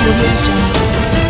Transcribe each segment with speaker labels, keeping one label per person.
Speaker 1: Audio Jungle.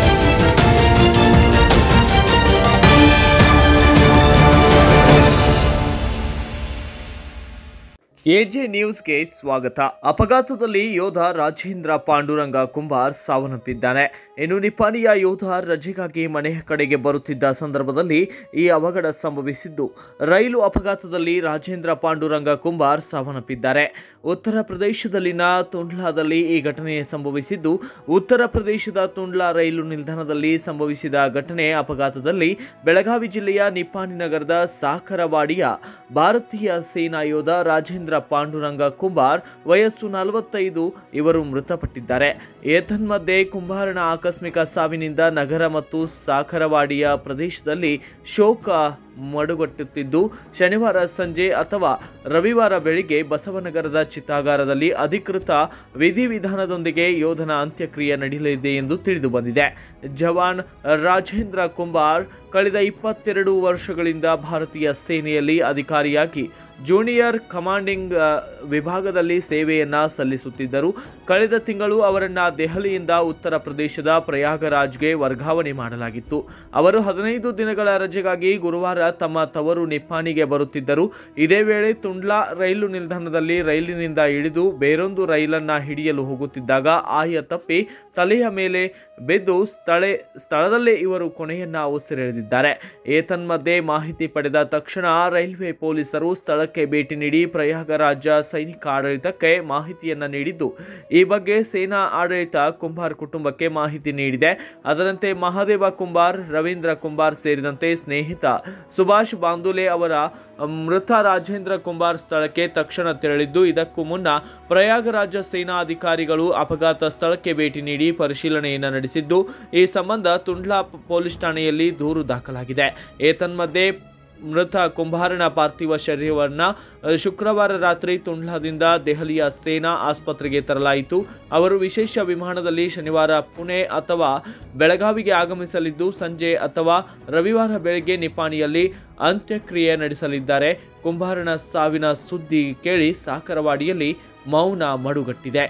Speaker 2: AJ ನ್ಯೂಸ್ಗೆ ಸ್ವಾಗತ ಅಪಘಾತದಲ್ಲಿ ಯೋಧ ರಾಜೇಂದ್ರ ಪಾಂಡುರಂಗ ಕುಂಬಾರ್ ಸಾವನ್ನಪ್ಪಿದ್ದಾನೆ ಇನ್ನು ನಿಪಾನಿಯ ಯೋಧ ರಜೆಗಾಗಿ ಮನೆಯ ಕಡೆಗೆ ಬರುತ್ತಿದ್ದ ಸಂದರ್ಭದಲ್ಲಿ ಈ ಅವಘಡ ಸಂಭವಿಸಿದ್ದು ರೈಲು ಅಪಘಾತದಲ್ಲಿ ರಾಜೇಂದ್ರ ಪಾಂಡುರಂಗ ಕುಂಬಾರ್ ಸಾವನ್ನಪ್ಪಿದ್ದಾರೆ ಉತ್ತರ ಪ್ರದೇಶದಲ್ಲಿನ ತುಂಡ್ಲಾದಲ್ಲಿ ಈ ಘಟನೆ ಸಂಭವಿಸಿದ್ದು ಉತ್ತರ ಪ್ರದೇಶದ ತುಂಡ್ಲಾ ರೈಲು ನಿಲ್ದಾಣದಲ್ಲಿ ಸಂಭವಿಸಿದ ಘಟನೆ ಅಪಘಾತದಲ್ಲಿ ಬೆಳಗಾವಿ ಜಿಲ್ಲೆಯ ನಿಪ್ಪಾಣಿ ನಗರದ ಸಾಕರವಾಡಿಯ ಭಾರತೀಯ ಸೇನಾ ಯೋಧ ರಾಜೇಂದ್ರ ಪಾಂಡುರಂಗ ಕುಂಬಾರ್ ವಯಸ್ಸು ನಲವತ್ತೈದು ಇವರು ಮೃತಪಟ್ಟಿದ್ದಾರೆ ಏತನ್ಮಧ್ಯೆ ಕುಂಬಾರನ ಆಕಸ್ಮಿಕ ಸಾವಿನಿಂದ ನಗರ ಮತ್ತು ಸಾಕರವಾಡಿಯ ಪ್ರದೇಶದಲ್ಲಿ ಶೋಕ ಮಡುಗಟ್ಟುತ್ತಿದ್ದು ಶನಿವಾರ ಸಂಜೆ ಅಥವಾ ರವಿವಾರ ಬೆಳಿಗ್ಗೆ ಬಸವನಗರದ ಚಿತ್ತಾಗಾರದಲ್ಲಿ ಅಧಿಕೃತ ವಿಧಿವಿಧಾನದೊಂದಿಗೆ ಯೋಧನ ಅಂತ್ಯಕ್ರಿಯೆ ನಡೆಯಲಿದೆ ಎಂದು ತಿಳಿದು ಬಂದಿದೆ ಜವಾನ್ ರಾಜೇಂದ್ರ ಕುಂಬಾರ್ ಕಳೆದ ಇಪ್ಪತ್ತೆರಡು ವರ್ಷಗಳಿಂದ ಭಾರತೀಯ ಸೇನೆಯಲ್ಲಿ ಅಧಿಕಾರಿಯಾಗಿ ಜೂನಿಯರ್ ಕಮಾಂಡಿಂಗ್ ಆ, ವಿಭಾಗದಲ್ಲಿ ಸೇವೆಯನ್ನ ಸಲ್ಲಿಸುತ್ತಿದ್ದರು ಕಳೆದ ತಿಂಗಳು ಅವರನ್ನ ದೆಹಲಿಯಿಂದ ಉತ್ತರ ಪ್ರದೇಶದ ಪ್ರಯಾಗರಾಜ್ಗೆ ವರ್ಗಾವಣೆ ಮಾಡಲಾಗಿತ್ತು ಅವರು ಹದಿನೈದು ದಿನಗಳ ರಜೆಗಾಗಿ ಗುರುವಾರ ತಮ್ಮ ತವರು ನಿಪ್ಪಾಣಿಗೆ ಬರುತ್ತಿದ್ದರು ಇದೇ ವೇಳೆ ತುಂಡ್ಲಾ ರೈಲು ನಿಲ್ದಾಣದಲ್ಲಿ ರೈಲಿನಿಂದ ಇಳಿದು ಬೇರೊಂದು ರೈಲನ್ನ ಹಿಡಿಯಲು ಹೋಗುತ್ತಿದ್ದಾಗ ಆಯ ತಪ್ಪಿ ತಲೆಯ ಮೇಲೆ ಬಿದ್ದು ಸ್ಥಳೆ ಸ್ಥಳದಲ್ಲೇ ಇವರು ಕೊನೆಯನ್ನ ಉಸಿರೆಳೆದಿದ್ದಾರೆ ಏತನ್ಮಧ್ಯೆ ಮಾಹಿತಿ ಪಡೆದ ತಕ್ಷಣ ರೈಲ್ವೆ ಪೊಲೀಸರು ಸ್ಥಳಕ್ಕೆ ಭೇಟಿ ನೀಡಿ ಪ್ರಯಾಗರಾಜ ಸೈನಿಕ ಆಡಳಿತಕ್ಕೆ ಮಾಹಿತಿಯನ್ನ ನೀಡಿದ್ದು ಈ ಬಗ್ಗೆ ಸೇನಾ ಆಡಳಿತ ಕುಂಬಾರ್ ಕುಟುಂಬಕ್ಕೆ ಮಾಹಿತಿ ನೀಡಿದೆ ಅದರಂತೆ ಮಹಾದೇವ ಕುಂಬಾರ್ ರವೀಂದ್ರ ಕುಂಬಾರ್ ಸೇರಿದಂತೆ ಸ್ನೇಹಿತ ಸುಭಾಷ್ ಬಾಂದುಲೆ ಅವರ ಮೃತ ರಾಜೇಂದ್ರ ಕುಂಬಾರ್ ಸ್ಥಳಕ್ಕೆ ತಕ್ಷಣ ತೆರಳಿದ್ದು ಇದಕ್ಕೂ ಮುನ್ನ ಪ್ರಯಾಗರಾಜ ಸೇನಾ ಅಧಿಕಾರಿಗಳು ಅಪಘಾತ ಸ್ಥಳಕ್ಕೆ ಭೇಟಿ ನೀಡಿ ಪರಿಶೀಲನೆಯನ್ನು ನಡೆಸಿದ್ದು ಈ ಸಂಬಂಧ ತುಂಡ್ಲಾ ಪ- ಪೊಲೀಸ್ ಠಾಣೆಯಲ್ಲಿ ದೂರು ದಾಖಲಾಗಿದೆ ಏತನ್ಮಧ್ಯೆ ಮೃತ ಕುಂಬಾರನ ಪಾರ್ಥಿವ ಶರೀರವನ್ನ ಅ, ಶುಕ್ರವಾರ ರಾತ್ರಿ ತುಂಡ್ಲಾದಿಂದ ದೆಹಲಿಯ ಸೇನಾ ಆಸ್ಪತ್ರೆಗೆ ತರಲಾಯಿತು ಅವರು ವಿಶೇಷ ವಿಮಾನದಲ್ಲಿ ಶನಿವಾರ ಪುಣೆ ಅಥವಾ ಬೆಳಗಾವಿಗೆ ಆಗಮಿಸಲಿದ್ದು ಸಂಜೆ ಅಥವಾ ರವಿವಾರ ಬೆಳಗ್ಗೆ ನಿಪಾಣಿಯಲ್ಲಿ ಅಂತ್ಯಕ್ರಿಯೆ ನಡೆಸಲಿದ್ದಾರೆ ಕುಂಬಾರನ ಸಾವಿನ ಸುದ್ದಿ ಕೇಳಿ ಸಾಕರವಾಡಿಯಲ್ಲಿ ಮೌನ ಮಡುಗಟ್ಟಿದೆ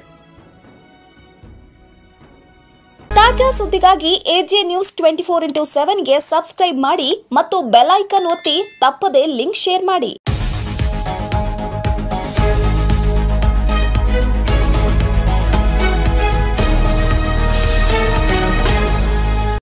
Speaker 3: ತಾಜಾ ಸುದ್ದಿಗಾಗಿ AJ news twenty four into ಸೆವೆನ್ಗೆ ಸಬ್ಸ್ಕ್ರೈಬ್ ಮಾಡಿ ಮತ್ತು ಬೆಲ್ ಐಕನ್ ಒತ್ತಿ ತಪ್ಪದೇ ಲಿಂಕ್ ಶೇರ್ ಮಾಡಿ